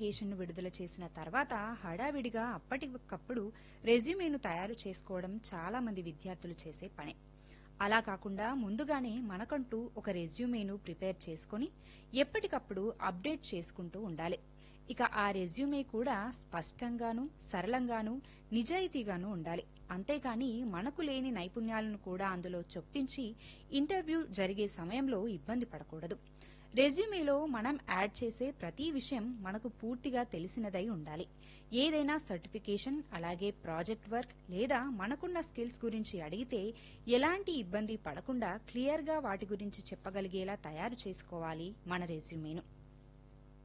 notification విడుదల చేసిన తర్వాత హడావిడిగా అప్పటికప్పుడు రెజ్యూమేను తయారు చేసుకోవడం చాలా మంది విద్యార్థులు చేసే పనే అలా కాకుండా ముందుగానే మనకంటూ ఒక రెజ్యూమేను ప్రిపేర్ చేసుకొని ఎప్పటికప్పుడు అప్డేట్ చేసుకుంటూ ఉండాలి ఇక ఆ రెజ్యూమే కూడా స్పష్టంగాను సరళంగాను నిజాయితీగాను ఉండాలి అంతేకాని మనకు లేని నైపుణ్యాలను కూడా అందులో చొప్పించి ఇంటర్వ్యూ జరిగే సమయంలో ఇబ్బంది పడకూడదు రెజ్యూమేలో మనం యాడ్ చేసే ప్రతి విషయం మనకు పూర్తిగా తెలిసినదై ఉండాలి ఏదైనా సర్టిఫికేషన్ అలాగే ప్రాజెక్ట్ వర్క్ లేదా మనకున్న స్కిల్స్ గురించి అడిగితే ఎలాంటి ఇబ్బంది పడకుండా క్లియర్గా వాటి గురించి చెప్పగలిగేలా తయారు చేసుకోవాలి మన రెజ్యూమేను